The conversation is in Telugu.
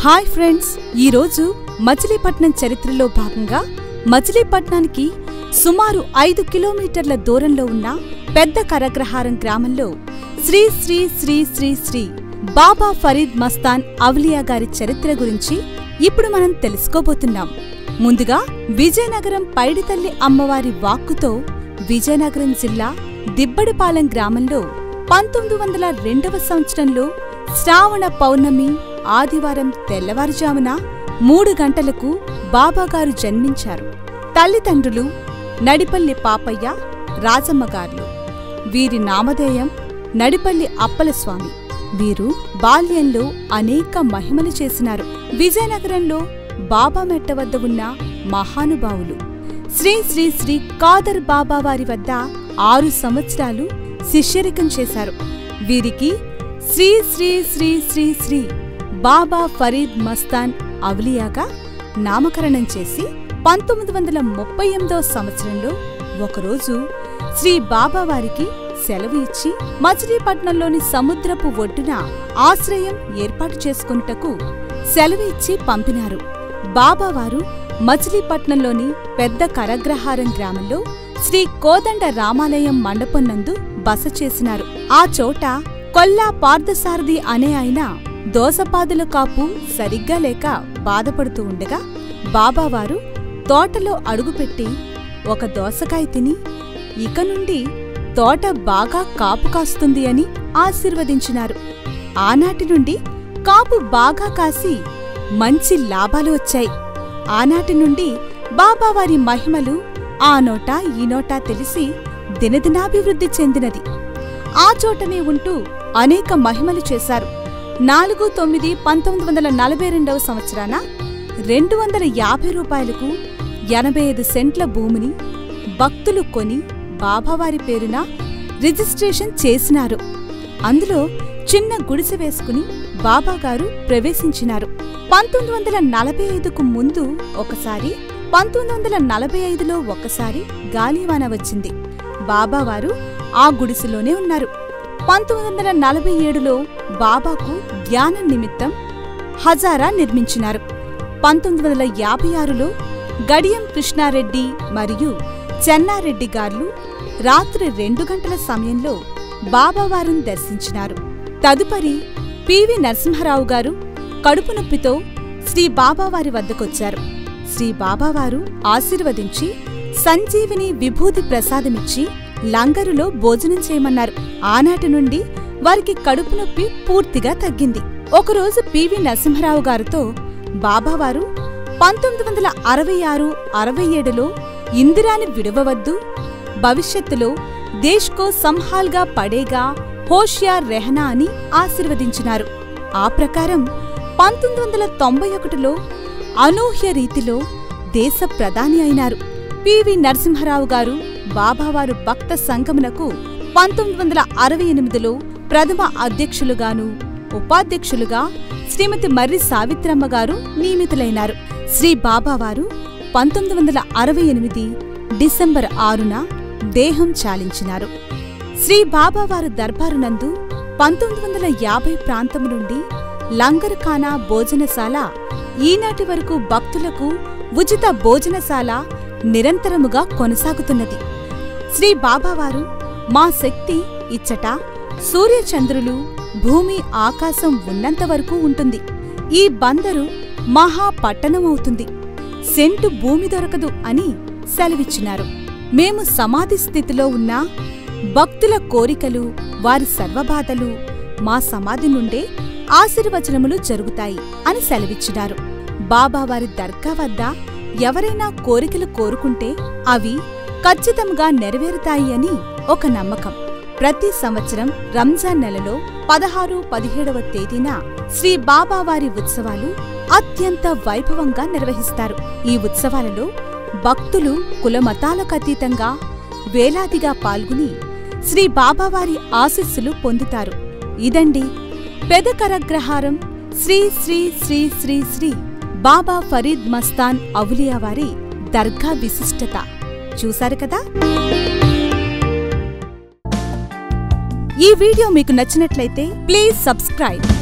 హాయ్ ఫ్రెండ్స్ ఈరోజు మచిలీపట్నం చరిత్రలో భాగంగా మచిలీపట్నానికి సుమారు ఐదు కిలోమీటర్ల దూరంలో ఉన్న పెద్ద కరగ్రహారం గ్రామంలో శ్రీ శ్రీ శ్రీ శ్రీ శ్రీ బాబా ఫరీద్ మస్తాన్ అవలియా గారి చరిత్ర గురించి ఇప్పుడు మనం తెలుసుకోబోతున్నాం ముందుగా విజయనగరం పైడితల్లి అమ్మవారి వాక్కుతో విజయనగరం జిల్లా దిబ్బడిపాలెం గ్రామంలో పంతొమ్మిది వందల రెండవ సంవత్సరంలో శ్రావణ పౌర్ణమి ఆదివారం తెల్లవారుజామున మూడు గంటలకు బాబాగారు జన్మించారు తల్లిదండ్రులు నడిపల్లి పాపయ్య రాజమ్మగార్లు వీరి నామధేయం నడిపల్లి అప్పలస్వామి వీరు బాల్యంలో అనేక మహిమలు చేసినారు విజయనగరంలో బాబా మెట్ట వద్ద ఉన్న మహానుభావులు శ్రీ శ్రీ శ్రీ కాదర్ బాబా వారి వద్ద ఆరు సంవత్సరాలు శిష్యరికం చేశారు వీరికి శ్రీ శ్రీ శ్రీ శ్రీ శ్రీ బాబా ఫరీద్ మస్తాన్ అవలియాగా నామకరణం చేసి పంతొమ్మిది వందల ముప్పై ఎనిమిదో సంవత్సరంలో ఒకరోజు శ్రీ బాబా వారికి సెలవు ఇచ్చి మచిలీపట్నంలోని సముద్రపు ఒడ్డున ఆశ్రయం ఏర్పాటు చేసుకుంటకు సెలవు ఇచ్చి పంపినారు బాబావారు మచిలీపట్నంలోని పెద్ద కరగ్రహారం గ్రామంలో శ్రీ కోదండ రామాలయం మండపం నందు బస చేసినారు ఆ చోట కొల్లా పార్థసారథి అనే ఆయన దోసపాదుల కాపు సరిగ్గా లేక బాధపడుతూ ఉండగా బాబావారు తోటలో అడుగుపెట్టి ఒక దోసకాయ తిని ఇక నుండి తోట బాగా కాపు కాస్తుంది అని ఆశీర్వదించినారు ఆనాటి నుండి కాపు బాగా కాసి మంచి లాభాలు వచ్చాయి ఆనాటి నుండి బాబావారి మహిమలు ఆ నోట ఈ నోటా తెలిసి దినదినాభివృద్ధి చెందినది ఆ చోటనే ఉంటూ అనేక మహిమలు చేశారు నాలుగు తొమ్మిది పంతొమ్మిది వందల నలభై రెండవ సంవత్సరాన రెండు వందల యాభై రూపాయలకు ఎనభై ఐదు సెంట్ల భూమిని భక్తులు కొని బాబావారి పేరున రిజిస్ట్రేషన్ చేసినారు అందులో చిన్న గుడిసె వేసుకుని బాబాగారు ప్రవేశించినారు పంతొమ్మిది వందల నలభై ఐదుకు ముందు ఒకసారి పంతొమ్మిది వందల నలభై ఐదులో ఒకసారి గాలివాన వచ్చింది బాబావారు ఆ గుడిసెలోనే ఉన్నారు పంతొమ్మిది వందల నలభై ఏడులో బాబాకు ధ్యానం నిమిత్తం హజారా నిర్మించినారు పంతొమ్మిది వందల యాభై ఆరులో గడియం కృష్ణారెడ్డి మరియు చెన్నారెడ్డి గార్లు రాత్రి రెండు గంటల సమయంలో బాబావారిని దర్శించినారు తదుపరి పివి నరసింహరావు గారు కడుపు నొప్పితో శ్రీ బాబావారి వద్దకొచ్చారు శ్రీ బాబావారు ఆశీర్వదించి సంజీవిని విభూతి ప్రసాదమిచ్చి లంగరులో భోజనం చేయమన్నారు ఆనాటి నుండి వారికి కడుపు నొప్పి పూర్తిగా తగ్గింది ఒకరోజు పివి నరసింహరావు గారితో బాబావారు పంతొమ్మిది వందల అరవై ఆరు అరవై ఏడులో ఇందిరాని విడవవద్దు భవిష్యత్తులో దేశ్కో సంహాల్గా పడేగా హోషియార్ రెహనా అని ఆశీర్వదించినారు ఆ ప్రకారం పంతొమ్మిది వందల తొంభై ఒకటిలో అనూహ్య రీతిలో దేశ ప్రధాని అయినారు పివి నరసింహరావు గారు బాబావారు భక్త సంఘమునకు పంతొమ్మిది వందల అరవై ఎనిమిదిలో ప్రథమ అధ్యక్షులుగాను ఉపాధ్యక్షులుగా శ్రీమతి మర్రి సావిత్రమ్మ గారు నియమితులైనారు శ్రీ బాబావారు పంతొమ్మిది వందల అరవై ఎనిమిది డిసెంబర్ ఆరున దేహం చాలించినారు శ్రీ బాబావారు దర్బారునందు పంతొమ్మిది వందల యాభై ప్రాంతం నుండి లంగర్ఖానా భోజనశాల ఈనాటి వరకు భక్తులకు ఉచిత భోజనశాల నిరంతరముగా కొనసాగుతున్నది శ్రీ బాబావారు మా శక్తి ఇచ్చట సూర్యచంద్రులు భూమి ఆకాశం ఉన్నంత వరకు ఉంటుంది ఈ బందరు మహా పట్టణమవుతుంది సెంటు భూమి దొరకదు అని సెలవిచ్చినారు మేము సమాధి స్థితిలో ఉన్న భక్తుల కోరికలు వారి సర్వబాధలు మా సమాధి నుండే ఆశీర్వచనములు జరుగుతాయి అని సెలవిచ్చినారు బాబావారి దర్గా వద్ద ఎవరైనా కోరికలు కోరుకుంటే అవి ఖచ్చితంగా నెరవేరుతాయి అని ఒక నమ్మకం ప్రతి సంవత్సరం రంజాన్ నెలలో పదహారు పదిహేడవ తేదీన శ్రీ బాబావారి ఉత్సవాలు అత్యంత వైభవంగా నిర్వహిస్తారు ఈ ఉత్సవాలలో భక్తులు కులమతాలకు అతీతంగా వేలాదిగా పాల్గొని శ్రీ బాబావారి ఆశీస్సులు పొందుతారు ఇదండి పెదకరగ్రహారం శ్రీ శ్రీ శ్రీ శ్రీ శ్రీ బాబా ఫరీద్ మస్తాన్ అవులియా వారి దర్గా విశిష్టత చూశారు కదా ఈ వీడియో మీకు నచ్చినట్లయితే ప్లీజ్ సబ్స్క్రైబ్